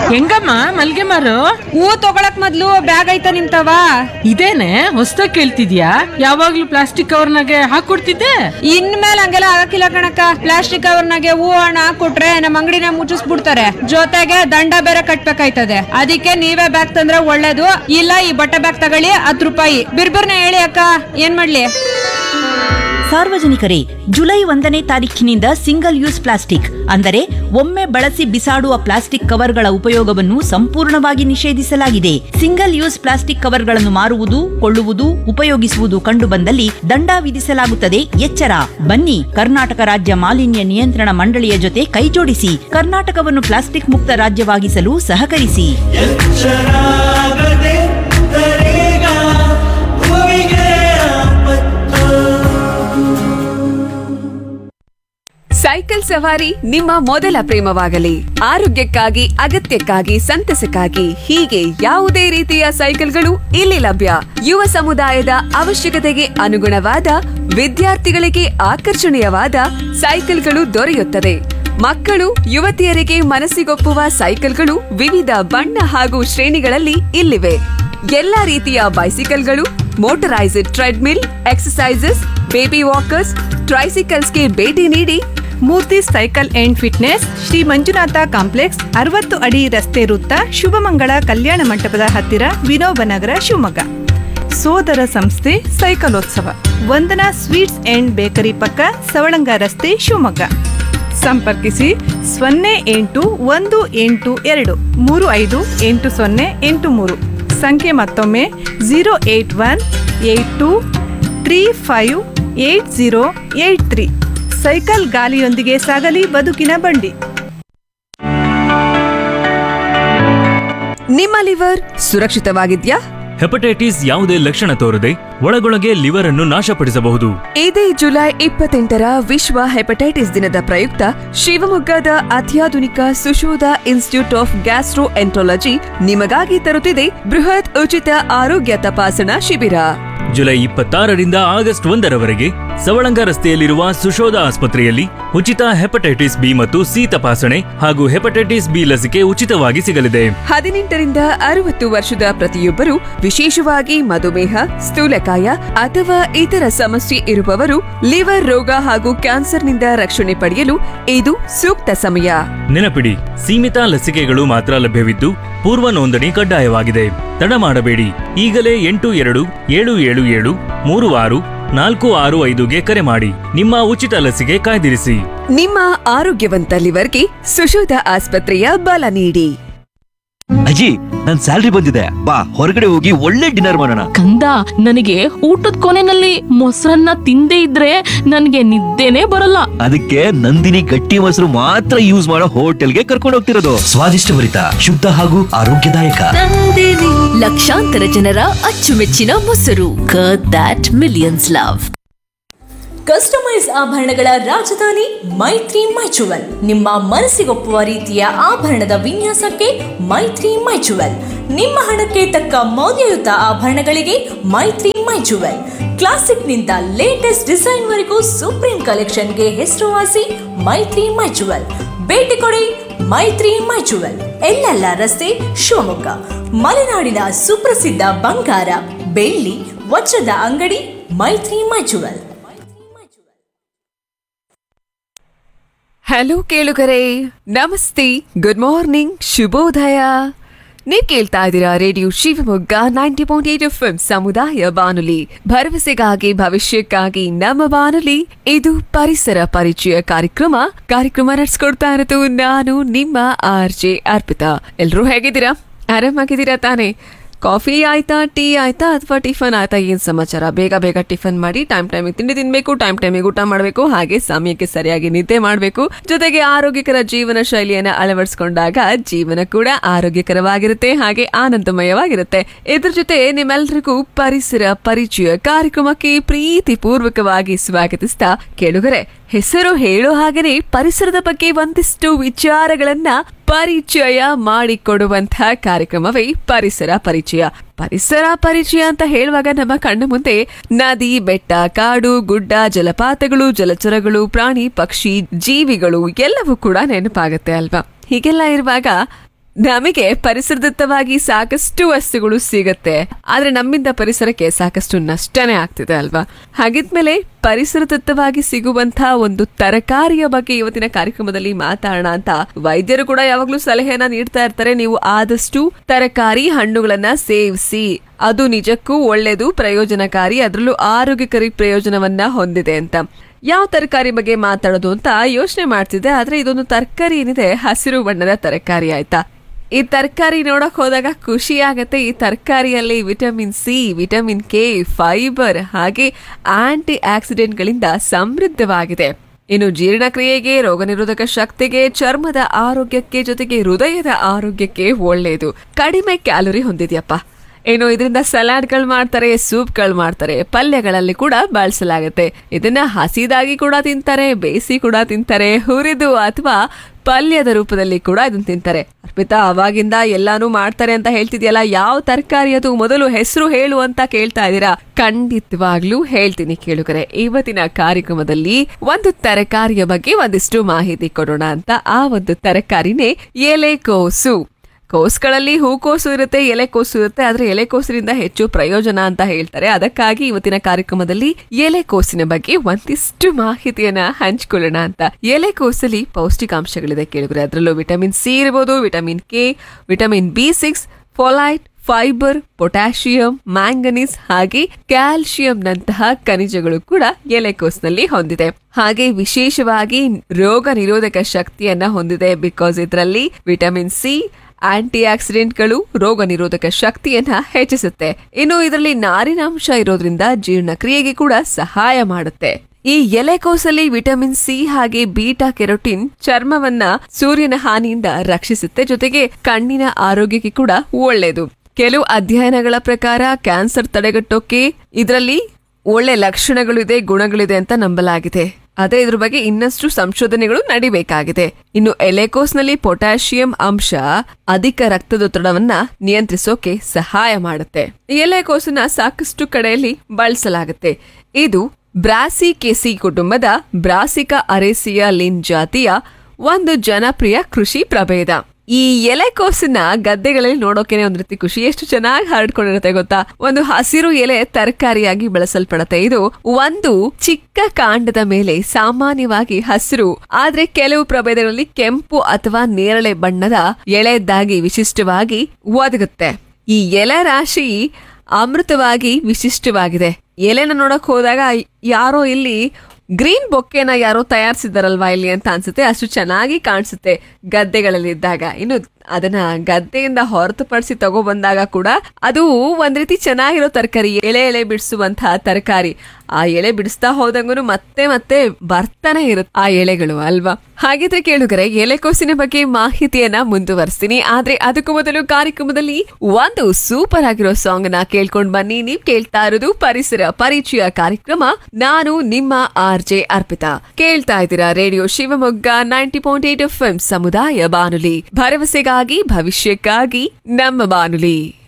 ಹೆಂಗಮ್ಮ ಮಲ್ಗೆ ಮಾರು ಹೂ ತಗೊಳಕ್ ಮೊದ್ಲು ಬ್ಯಾಗ್ ಐತ ನಿಮ್ತವ ಇದೇನೆ ಹೊಸ್ದಾಗ್ ಕೇಳ್ತಿದ್ಯಾ ಯಾವಾಗ್ಲೂ ಪ್ಲಾಸ್ಟಿಕ್ ಕವರ್ನಾಗೆ ಹಾಕೊಡ್ತಿದ್ದೆ ಇನ್ಮೇಲೆ ಹಂಗೆಲ್ಲ ಆಗಕ್ಕಿಲ್ಲ ಕಣಕ್ಕ ಪ್ಲಾಸ್ಟಿಕ್ ಕವರ್ನಾಗೆ ಹೂ ಹಣ ಹಾಕೊಟ್ರೆ ನಮ್ಮ ಅಂಗಡಿನ ಮುಚ್ಚಿಸ್ಬಿಡ್ತಾರೆ ಜೊತೆಗೆ ದಂಡ ಬೇರೆ ಕಟ್ಬೇಕಾಯ್ತದೆ ಅದಕ್ಕೆ ನೀವೇ ಬ್ಯಾಗ್ ತಂದ್ರೆ ಒಳ್ಳೇದು ಇಲ್ಲ ಈ ಬಟ್ಟೆ ಬ್ಯಾಗ್ ತಗೊಳ್ಳಿ ಹತ್ತು ರೂಪಾಯಿ ಬಿರ್ಬಿರ್ನ ಹೇಳಿ ಅಕ್ಕ ಏನ್ ಮಾಡ್ಲಿ ಸಾರ್ವಜನಿಕರೇ ಜುಲೈ ಒಂದನೇ ತಾರೀಖಿನಿಂದ ಸಿಂಗಲ್ ಯೂಸ್ ಪ್ಲಾಸ್ಟಿಕ್ ಅಂದರೆ ಒಮ್ಮೆ ಬಳಸಿ ಬಿಸಾಡುವ ಪ್ಲಾಸ್ಟಿಕ್ ಕವರ್ಗಳ ಉಪಯೋಗವನ್ನು ಸಂಪೂರ್ಣವಾಗಿ ನಿಷೇಧಿಸಲಾಗಿದೆ ಸಿಂಗಲ್ ಯೂಸ್ ಪ್ಲಾಸ್ಟಿಕ್ ಕವರ್ಗಳನ್ನು ಮಾರುವುದು ಕೊಳ್ಳುವುದು ಉಪಯೋಗಿಸುವುದು ಕಂಡುಬಂದಲ್ಲಿ ದಂಡ ವಿಧಿಸಲಾಗುತ್ತದೆ ಎಚ್ಚರ ಬನ್ನಿ ಕರ್ನಾಟಕ ರಾಜ್ಯ ಮಾಲಿನ್ಯ ನಿಯಂತ್ರಣ ಮಂಡಳಿಯ ಜೊತೆ ಕೈಜೋಡಿಸಿ ಕರ್ನಾಟಕವನ್ನು ಪ್ಲಾಸ್ಟಿಕ್ ಮುಕ್ತ ರಾಜ್ಯವಾಗಿಸಲು ಸಹಕರಿಸಿ ಎಚ್ಚರಾಗದೆ ತರೇಗ ಭೂಮಿಗೆ ಆಪತ್ತು ಸೈಕಲ್ ಸವಾರಿ ನಿಮ್ಮ ಮೊದಲ ಪ್ರೇಮವಾಗಲಿ ಆರೋಗ್ಯಕ್ಕಾಗಿ ಅಗತ್ಯಕ್ಕಾಗಿ ಸಂತಸಕ್ಕಾಗಿ ಹೀಗೆ ಯಾವುದೇ ರೀತಿಯ ಸೈಕಲ್ಗಳು ಇಲ್ಲಿ ಲಭ್ಯ ಯುವ ಸಮುದಾಯದ ಅವಶ್ಯಕತೆಗೆ ಅನುಗುಣವಾದ ವಿದ್ಯಾರ್ಥಿಗಳಿಗೆ ಆಕರ್ಷಣೀಯವಾದ ಸೈಕಲ್ಗಳು ದೊರೆಯುತ್ತದೆ ಮಕ್ಕಳು ಯುವತಿಯರಿಗೆ ಮನಸ್ಸಿಗೊಪ್ಪುವ ಸೈಕಲ್ಗಳು ವಿವಿಧ ಬಣ್ಣ ಹಾಗೂ ಶ್ರೇಣಿಗಳಲ್ಲಿ ಇಲ್ಲಿವೆ ಎಲ್ಲಾ ರೀತಿಯ ಬೈಸಿಕಲ್ಗಳು motorised treadmill exercises baby walkers ಟ್ರೈಸಿಕಲ್ಸ್ಗೆ ಭೇಟಿ ನೀಡಿ Murthy cycle and fitness Shri Manjunatha complex ಅರವತ್ತು ಅಡಿ ರಸ್ತೆ ವೃತ್ತ ಶುಭಮಂಗಳ ಕಲ್ಯಾಣ ಮಂಟಪದ ಹತ್ತಿರ ವಿನೋಬ ನಗರ ಶಿವಮೊಗ್ಗ ಸೋದರ ಸಂಸ್ಥೆ ಸೈಕಲೋತ್ಸವ ವಂದನಾ ಸ್ವೀಟ್ಸ್ ಅಂಡ್ ಬೇಕರಿ ಪಕ್ಕ ಸವಳಂಗ ರಸ್ತೆ ಶಿವಮೊಗ್ಗ ಸಂಪರ್ಕಿಸಿ ಸೊನ್ನೆ ಎಂಟು ಒಂದು ಎಂಟು ಎರಡು ಮೂರು ಐದು ಎಂಟು ಸೊನ್ನೆ ಎಂಟು ಮೂರು ಸಂಖ್ಯೆ ಮತ್ತೊಮ್ಮೆ zero eight one eight two three five eight zero eight three cycle ಗಾಲಿಯೊಂದಿಗೆ ಸಾಗಲಿ ಬದುಕಿನ ಬಂಡಿ ನಿಮ್ಮ ಲಿವರ್ ಸುರಕ್ಷಿತವಾಗಿದ್ಯಾ ಹೆಪಟೈಟಿಸ್ ಯಾವುದೇ ಲಕ್ಷಣ ತೋರದೆ ಒಳಗೊಳಗೆ ಲಿವರ್ ಅನ್ನು ನಾಶಪಡಿಸಬಹುದು ಇದೇ ಜುಲೈ ಇಪ್ಪತ್ತೆಂಟರ ವಿಶ್ವ ಹೆಪಟೈಟಿಸ್ ದಿನದ ಪ್ರಯುಕ್ತ ಶಿವಮೊಗ್ಗದ ಅತ್ಯಾಧುನಿಕ Sushodha institute of gastroenterology ನಿಮಗಾಗಿ ತರುತ್ತಿದೆ ಬೃಹತ್ ಉಚಿತ ಆರೋಗ್ಯ ತಪಾಸಣಾ ಶಿಬಿರ ಜುಲೈ ಇಪ್ಪತ್ತಾರರಿಂದ ಆಗಸ್ಟ್ ಒಂದರವರೆಗೆ ಸವಳಂಗ ರಸ್ತೆಯಲ್ಲಿರುವ ಸುಶೋಧ ಆಸ್ಪತ್ರೆಯಲ್ಲಿ ಉಚಿತ ಹೆಪಟೈಟಿಸ್ ಬಿ ಮತ್ತು ಸಿ ತಪಾಸಣೆ ಹಾಗೂ ಹೆಪಟೈಟಿಸ್ ಬಿ ಲಸಿಕೆ ಉಚಿತವಾಗಿ ಸಿಗಲಿದೆ ಹದಿನೆಂಟರಿಂದ ಅರವತ್ತು ವರ್ಷದ ಪ್ರತಿಯೊಬ್ಬರು ವಿಶೇಷವಾಗಿ ಮಧುಮೇಹ ಸ್ಥೂಲಕಾಯ ಅಥವಾ ಇತರ ಸಮಸ್ಯೆ ಇರುವವರು ಲಿವರ್ ರೋಗ ಹಾಗೂ ಕ್ಯಾನ್ಸರ್ನಿಂದ ರಕ್ಷಣೆ ಪಡೆಯಲು ಇದು ಸೂಕ್ತ ಸಮಯ ನೆನಪಿಡಿ ಸೀಮಿತ ಲಸಿಕೆಗಳು ಮಾತ್ರ ಲಭ್ಯವಿದ್ದು ಪೂರ್ವ ನೋಂದಣಿ ಕಡ್ಡಾಯವಾಗಿದೆ ತಡ ಮಾಡಬೇಡಿ ಈಗಲೇ ಎಂಟು ಎರಡು ಏಳು ಏಳು ಏಳು ಮೂರು ಆರು ನಾಲ್ಕು ಆರು ಐದುಗೆ ಕರೆ ಮಾಡಿ ನಿಮ್ಮ ಉಚಿತ ಲಸಿಕೆ ಕಾಯ್ದಿರಿಸಿ ನಿಮ್ಮ ಆರೋಗ್ಯವಂತ ಲಿವರ್ಗೆ ಸುಶೋಧ ಆಸ್ಪತ್ರೆಯ ಬಲ ನೀಡಿ ಅಜ್ಜಿ ನನ್ ಸ್ಯಾಲ್ರಿ ಬಂದಿದೆ ಬಾ ಹೊರಗಡೆ ಹೋಗಿ ಒಳ್ಳೆ ಡಿನ್ನರ್ ಮಾಡೋಣ ಕಂದ ನನಗೆ ಊಟದ ಕೊನೆನಲ್ಲಿ ಮೊಸರನ್ನ ತಿಂದೇ ಇದ್ರೆ ನನಗೆ ನಿದ್ದೆನೇ ಬರಲ್ಲ ಅದಕ್ಕೆ ನಂದಿನಿ ಗಟ್ಟಿ ಮೊಸರು ಮಾತ್ರ ಯೂಸ್ ಮಾಡೋ ಹೋಟೆಲ್ಗೆ ಕರ್ಕೊಂಡು ಹೋಗ್ತಿರೋದು ಸ್ವಾದಿಷ್ಟಭರಿತ ಶುದ್ಧ ಹಾಗೂ ಆರೋಗ್ಯದಾಯಕ ಲಕ್ಷಾಂತರ ಜನರ ಅಚ್ಚುಮೆಚ್ಚಿನ ಮೊಸರು ದಟ್ ಮಿಲಿಯನ್ಸ್ ಲವ್ ಕಸ್ಟಮೈಸ್ ಆಭರಣಗಳ ರಾಜಧಾನಿ ಮೈತ್ರಿ ಮೈಚುವಲ್ ನಿಮ್ಮ ಮನಸ್ಸಿಗೊಪ್ಪುವ ರೀತಿಯ ಆಭರಣದ ವಿನ್ಯಾಸಕ್ಕೆ ಮೈತ್ರಿ ಮೈಚುವಲ್ ನಿಮ್ಮ ಹಣಕ್ಕೆ ತಕ್ಕ ಮೌಲ್ಯಯುತ ಆಭರಣಗಳಿಗೆ ಮೈತ್ರಿ ಮೈಚುವಲ್ ಕ್ಲಾಸಿಕ್ನಿಂದ ಲೇಟೆಸ್ಟ್ ಡಿಸೈನ್ವರೆಗೂ ಸುಪ್ರೀಂ ಕಲೆಕ್ಷನ್ಗೆ ಹೆಸರುವಾಸಿ ಮೈತ್ರಿ ಮೈಚುವಲ್ ಭೇಟಿ ಕೊಡಿ ಮೈತ್ರಿ ಮೈಚುವಲ್ ಎಲ್ಲೆಲ್ಲ ರಸ್ತೆ ಶಿವಮೊಗ್ಗ ಮಲೆನಾಡಿನ ಸುಪ್ರಸಿದ್ಧ ಬಂಗಾರ ಬೆಳ್ಳಿ ವಜ್ರದ ಅಂಗಡಿ ಮೈತ್ರಿ ಮೈಚುವಲ್ ಹಲೋ ಕೇಳುಗರೆ ನಮಸ್ತೆ ಗುಡ್ ಮಾರ್ನಿಂಗ್ ಶುಭೋದಯ ನೀವ್ ಕೇಳ್ತಾ ಇದ್ದೀರಾ radio Shivamogga ninety point eight F ಸಮುದಾಯ ಬಾನುಲಿ ಭರವಸೆಗಾಗಿ ಭವಿಷ್ಯಕ್ಕಾಗಿ ನಮ್ಮ ಬಾನುಲಿ ಇದು ಪರಿಸರ ಪರಿಚಯ ಕಾರ್ಯಕ್ರಮ ಕಾರ್ಯಕ್ರಮ ನಡೆಸ್ಕೊಡ್ತಾ ಇರೋದು ನಾನು ನಿಮ್ಮ ಆರ್ ಜೆ ಅರ್ಪಿತಾ ಎಲ್ರೂ ಹೇಗಿದ್ದೀರಾ ಆರಾಮಾಗಿದ್ದೀರಾ ತಾನೇ ಕಾಫಿ ಆಯ್ತಾ ಟೀ ಆಯ್ತಾ ಅಥವಾ ಟಿಫನ್ ಆಯ್ತಾ ಏನ್ ಸಮಾಚಾರ ಬೇಗ ಬೇಗ ಟಿಫನ್ ಮಾಡಿ ಟೈಮ್ ಟೈಮಿಗೆ ತಿಂಡಿ ತಿನ್ಬೇಕು ಟೈಮ್ ಟೈಮಿಗೆ ಊಟ ಮಾಡಬೇಕು ಹಾಗೆ ಸಮಯಕ್ಕೆ ಸರಿಯಾಗಿ ನಿದ್ದೆ ಮಾಡಬೇಕು ಜೊತೆಗೆ ಆರೋಗ್ಯಕರ ಜೀವನ ಶೈಲಿಯನ್ನ ಅಳವಡಿಸಿಕೊಂಡಾಗ ಜೀವನ ಕೂಡ ಆರೋಗ್ಯಕರವಾಗಿರುತ್ತೆ ಹಾಗೆ ಆನಂದಮಯವಾಗಿರುತ್ತೆ ಇದ್ರ ಜೊತೆ ನಿಮ್ಮೆಲ್ರಿಗೂ ಪರಿಸರ ಪರಿಚಯ ಕಾರ್ಯಕ್ರಮಕ್ಕೆ ಪ್ರೀತಿ ಪೂರ್ವಕವಾಗಿ ಸ್ವಾಗತಿಸ್ತಾ ಕೇಳುಗರೆ ಹೆಸರು ಹೇಳೋ ಹಾಗೆನೆ ಪರಿಸರದ ಬಗ್ಗೆ ಒಂದಿಷ್ಟು ವಿಚಾರಗಳನ್ನ ಪರಿಚಯ ಮಾಡಿಕೊಡುವಂತಹ ಕಾರ್ಯಕ್ರಮವೇ ಪರಿಸರ ಪರಿಚಯ ಪರಿಸರ ಪರಿಚಯ ಅಂತ ಹೇಳುವಾಗ ನಮ್ಮ ಕಣ್ಣು ಮುಂದೆ ನದಿ ಬೆಟ್ಟ ಕಾಡು ಗುಡ್ಡ ಜಲಪಾತಗಳು ಜಲಚರಗಳು ಪ್ರಾಣಿ ಪಕ್ಷಿ ಜೀವಿಗಳು ಎಲ್ಲವೂ ಕೂಡ ನೆನಪಾಗುತ್ತೆ ಅಲ್ವಾ ಹೀಗೆಲ್ಲ ಇರುವಾಗ ನಮಗೆ ಪರಿಸರದತ್ತವಾಗಿ ಸಾಕಷ್ಟು ವಸ್ತುಗಳು ಸಿಗತ್ತೆ ಆದ್ರೆ ನಮ್ಮಿಂದ ಪರಿಸರಕ್ಕೆ ಸಾಕಷ್ಟು ನಷ್ಟನೇ ಆಗ್ತಿದೆ ಅಲ್ವಾ ಹಾಗಿದ್ಮೇಲೆ ಪರಿಸರದತ್ತವಾಗಿ ಸಿಗುವಂತಹ ಒಂದು ತರಕಾರಿಯ ಬಗ್ಗೆ ಇವತ್ತಿನ ಕಾರ್ಯಕ್ರಮದಲ್ಲಿ ಮಾತಾಡೋಣ ಅಂತ ವೈದ್ಯರು ಕೂಡ ಯಾವಾಗ್ಲೂ ಸಲಹೆಯನ್ನ ನೀಡ್ತಾ ಇರ್ತಾರೆ ನೀವು ಆದಷ್ಟು ತರಕಾರಿ ಹಣ್ಣುಗಳನ್ನ ಸೇವಿಸಿ ಅದು ನಿಜಕ್ಕೂ ಒಳ್ಳೆಯದು ಪ್ರಯೋಜನಕಾರಿ ಅದರಲ್ಲೂ ಆರೋಗ್ಯಕರಿ ಪ್ರಯೋಜನವನ್ನ ಹೊಂದಿದೆ ಅಂತ ಯಾವ ತರಕಾರಿ ಬಗ್ಗೆ ಮಾತಾಡೋದು ಅಂತ ಯೋಚನೆ ಮಾಡ್ತಿದ್ದೆ ಆದ್ರೆ ಇದೊಂದು ತರಕಾರಿ ಏನಿದೆ ಹಸಿರು ಬಣ್ಣದ ತರಕಾರಿ ಆಯ್ತಾ ಈ ತರಕಾರಿ ನೋಡಕ್ ಹೋದಾಗ ಖುಷಿ ಆಗತ್ತೆ ಈ ತರಕಾರಿಯಲ್ಲಿ vitamin C vitamin K fibre ಹಾಗೆ ಆಂಟಿ ಆಕ್ಸಿಡೆಂಟ್ಗಳಿಂದ ಸಮೃದ್ಧವಾಗಿದೆ ಇನ್ನು ಜೀರ್ಣಕ್ರಿಯೆಗೆ ರೋಗ ನಿರೋಧಕ ಶಕ್ತಿಗೆ ಚರ್ಮದ ಆರೋಗ್ಯಕ್ಕೆ ಜೊತೆಗೆ ಹೃದಯದ ಆರೋಗ್ಯಕ್ಕೆ ಒಳ್ಳೆಯದು ಕಡಿಮೆ ಕ್ಯಾಲೋರಿ ಹೊಂದಿದ್ಯಪ್ಪ ಏನು ಇದರಿಂದ ಸಲಾಡ್ಗಳು ಮಾಡ್ತಾರೆ ಸೂಪ್ಗಳು ಮಾಡ್ತಾರೆ ಪಲ್ಯಗಳಲ್ಲಿ ಕೂಡ ಬಳಸಲಾಗುತ್ತೆ ಇದನ್ನ ಹಸಿದಾಗಿ ಕೂಡ ತಿಂತಾರೆ ಬೇಯಿಸಿ ಕೂಡ ತಿಂತಾರೆ ಹುರಿದು ಅಥವಾ ಪಲ್ಯದ ರೂಪದಲ್ಲಿ ಕೂಡ ಇದನ್ನ ತಿಂತಾರೆ ಅರ್ಪಿತಾ ಅವಾಗಿಂದ ಎಲ್ಲಾನು ಮಾಡ್ತಾರೆ ಅಂತ ಹೇಳ್ತಿದ್ಯಲ್ಲ ಯಾವ ತರಕಾರಿ ಅದು ಮೊದಲು ಹೆಸರು ಹೇಳು ಅಂತ ಕೇಳ್ತಾ ಇದ್ದೀರಾ ಖಂಡಿತವಾಗ್ಲೂ ಹೇಳ್ತೀನಿ ಕೇಳುಗರೆ ಇವತ್ತಿನ ಕಾರ್ಯಕ್ರಮದಲ್ಲಿ ಒಂದು ತರಕಾರಿಯ ಬಗ್ಗೆ ಒಂದಿಷ್ಟು ಮಾಹಿತಿ ಕೊಡೋಣ ಅಂತ ಆ ಒಂದು ತರಕಾರಿನೇ ಎಲೆಕೋಸು ಕೋಸ್ಗಳಲ್ಲಿ ಹೂಕೋಸು ಇರುತ್ತೆ ಎಲೆಕೋಸು ಇರುತ್ತೆ ಆದ್ರೆ ಎಲೆಕೋಸಿನಿಂದ ಹೆಚ್ಚು ಪ್ರಯೋಜನ ಅಂತ ಹೇಳ್ತಾರೆ ಅದಕ್ಕಾಗಿ ಇವತ್ತಿನ ಕಾರ್ಯಕ್ರಮದಲ್ಲಿ ಎಲೆಕೋಸಿನ ಬಗ್ಗೆ ಒಂದಿಷ್ಟು ಮಾಹಿತಿಯನ್ನ ಹಂಚ್ಕೊಳ್ಳೋಣ ಅಂತ ಎಲೆಕೋಸಲ್ಲಿ ಪೌಷ್ಟಿಕಾಂಶಗಳಿದೆ ಕೇಳಿದ್ರೆ ಅದರಲ್ಲೂ ವಿಟಮಿನ್ ಸಿ ಇರ್ಬೋದು vitamin K vitamin B six folate fibre potassium manganese ಹಾಗೆ ಕ್ಯಾಲ್ಸಿಯಂನಂತಹ ಖನಿಜಗಳು ಕೂಡ ಎಲೆಕೋಸ್ನಲ್ಲಿ ಹೊಂದಿದೆ ಹಾಗೆ ವಿಶೇಷವಾಗಿ ರೋಗ ನಿರೋಧಕ ಶಕ್ತಿಯನ್ನ ಹೊಂದಿದೆ ಬಿಕಾಸ್ ಇದರಲ್ಲಿ ವಿಟಮಿನ್ ಸಿ ಆಂಟಿ ಆಕ್ಸಿಡೆಂಟ್ಗಳು ರೋಗ ನಿರೋಧಕ ಶಕ್ತಿಯನ್ನ ಹೆಚ್ಚಿಸುತ್ತೆ ಇನ್ನು ಇದರಲ್ಲಿ ನಾರಿನಾಂಶ ಇರೋದ್ರಿಂದ ಜೀರ್ಣಕ್ರಿಯೆಗೆ ಕೂಡ ಸಹಾಯ ಮಾಡುತ್ತೆ ಈ ಎಲೆಕೋಸಲ್ಲಿ ವಿಟಮಿನ್ ಸಿ ಹಾಗೆ ಬೀಟಾ ಕೆರೋಟಿನ್ ಚರ್ಮವನ್ನ ಸೂರ್ಯನ ಹಾನಿಯಿಂದ ರಕ್ಷಿಸುತ್ತೆ ಜೊತೆಗೆ ಕಣ್ಣಿನ ಆರೋಗ್ಯಕ್ಕೆ ಕೂಡ ಒಳ್ಳೆಯದು ಕೆಲವು ಅಧ್ಯಯನಗಳ ಪ್ರಕಾರ ಕ್ಯಾನ್ಸರ್ ತಡೆಗಟ್ಟೋಕೆ ಇದರಲ್ಲಿ ಒಳ್ಳೆ ಲಕ್ಷಣಗಳಿದೆ ಗುಣಗಳಿದೆ ಅಂತ ನಂಬಲಾಗಿದೆ ಅದೇ ಇದ್ರ ಬಗ್ಗೆ ಇನ್ನಷ್ಟು ಸಂಶೋಧನೆಗಳು ನಡಿಬೇಕಾಗಿದೆ ಇನ್ನು ಎಲೆಕೋಸ್ನಲ್ಲಿ ಪೊಟ್ಯಾಷಿಯಂ ಅಂಶ ಅಧಿಕ ರಕ್ತದೊತ್ತಡವನ್ನ ನಿಯಂತ್ರಿಸೋಕೆ ಸಹಾಯ ಮಾಡುತ್ತೆ ಈ ಎಲೆಕೋಸನ್ನ ಸಾಕಷ್ಟು ಕಡೆಯಲ್ಲಿ ಬಳಸಲಾಗುತ್ತೆ ಇದು ಬ್ರಾಸಿಕೆಸಿ ಕುಟುಂಬದ ಬ್ರಾಸಿಕಾ ಅರೇಸಿಯಾ ಲಿನ್ ಜಾತಿಯ ಒಂದು ಜನಪ್ರಿಯ ಕೃಷಿ ಪ್ರಭೇದ ಈ ಎಲೆಕೋಸನ್ನ ಗದ್ದೆಗಳಲ್ಲಿ ನೋಡೋಕೆನೆ ಒಂದ್ ರೀತಿ ಖುಷಿ ಎಷ್ಟು ಚೆನ್ನಾಗಿ ಹರಡ್ಕೊಂಡಿರುತ್ತೆ ಗೊತ್ತಾ ಒಂದು ಹಸಿರು ಎಲೆ ತರಕಾರಿಯಾಗಿ ಬೆಳೆಸಲ್ಪಡುತ್ತೆ ಇದು ಒಂದು ಚಿಕ್ಕ ಕಾಂಡದ ಮೇಲೆ ಸಾಮಾನ್ಯವಾಗಿ ಹಸಿರು ಆದ್ರೆ ಕೆಲವು ಪ್ರಭೇದಗಳಲ್ಲಿ ಕೆಂಪು ಅಥವಾ ನೇರಳೆ ಬಣ್ಣದ ಎಳೆದಾಗಿ ವಿಶಿಷ್ಟವಾಗಿ ಒದಗುತ್ತೆ ಈ ಎಲೆ ರಾಶಿ ಅಮೃತವಾಗಿ ವಿಶಿಷ್ಟವಾಗಿದೆ ಎಲೆನ ನೋಡಕ್ ಹೋದಾಗ ಯಾರೋ ಇಲ್ಲಿ ಗ್ರೀನ್ ಬೊಕ್ಕೆನ ಯಾರೋ ತಯಾರಿಸಿದಾರಲ್ವಾ ಇಲ್ಲಿ ಅಂತ ಅನ್ಸುತ್ತೆ ಅಷ್ಟು ಚೆನ್ನಾಗಿ ಕಾಣಿಸುತ್ತೆ ಗದ್ದೆಗಳಲ್ಲಿ ಇದ್ದಾಗ ಇನ್ನು ಅದನ್ನ ಗದ್ದೆಯಿಂದ ಹೊರತುಪಡಿಸಿ ತಗೋ ಬಂದಾಗ ಕೂಡ ಅದು ಒಂದ್ ರೀತಿ ಚೆನ್ನಾಗಿರೋ ತರಕಾರಿ ಎಲೆ ಎಲೆ ಬಿಡಿಸುವಂತಹ ತರಕಾರಿ ಆ ಎಲೆ ಬಿಡಿಸ್ತಾ ಹೋದಂಗೂ ಮತ್ತೆ ಮತ್ತೆ ಬರ್ತಾನೆ ಇರುತ್ತೆ ಆ ಎಲೆಗಳು ಅಲ್ವಾ ಹಾಗಿದ್ರೆ ಕೇಳುಗರೆ ಎಲೆಕೋಸಿನ ಬಗ್ಗೆ ಮಾಹಿತಿಯನ್ನ ಮುಂದುವರಿಸ್ತೀನಿ ಆದ್ರೆ ಅದಕ್ಕೂ ಮೊದಲು ಕಾರ್ಯಕ್ರಮದಲ್ಲಿ ಒಂದು ಸೂಪರ್ ಆಗಿರೋ ಸಾಂಗ್ ನ ಕೇಳ್ಕೊಂಡ್ ಬನ್ನಿ ನೀವ್ ಕೇಳ್ತಾ ಇರೋದು ಪರಿಸರ ಪರಿಚಯ ಕಾರ್ಯಕ್ರಮ ನಾನು ನಿಮ್ಮ ಆರ್ ಜೆ ಅರ್ಪಿತಾ ಕೇಳ್ತಾ ಇದ್ದೀರಾ radio Shivamogga ninety point eight F ಸಮುದಾಯ ಬಾನುಲಿ ಭರವಸೆಗಾಗಿ ಭವಿಷ್ಯಕ್ಕಾಗಿ ನಮ್ಮ ಬಾನುಲಿ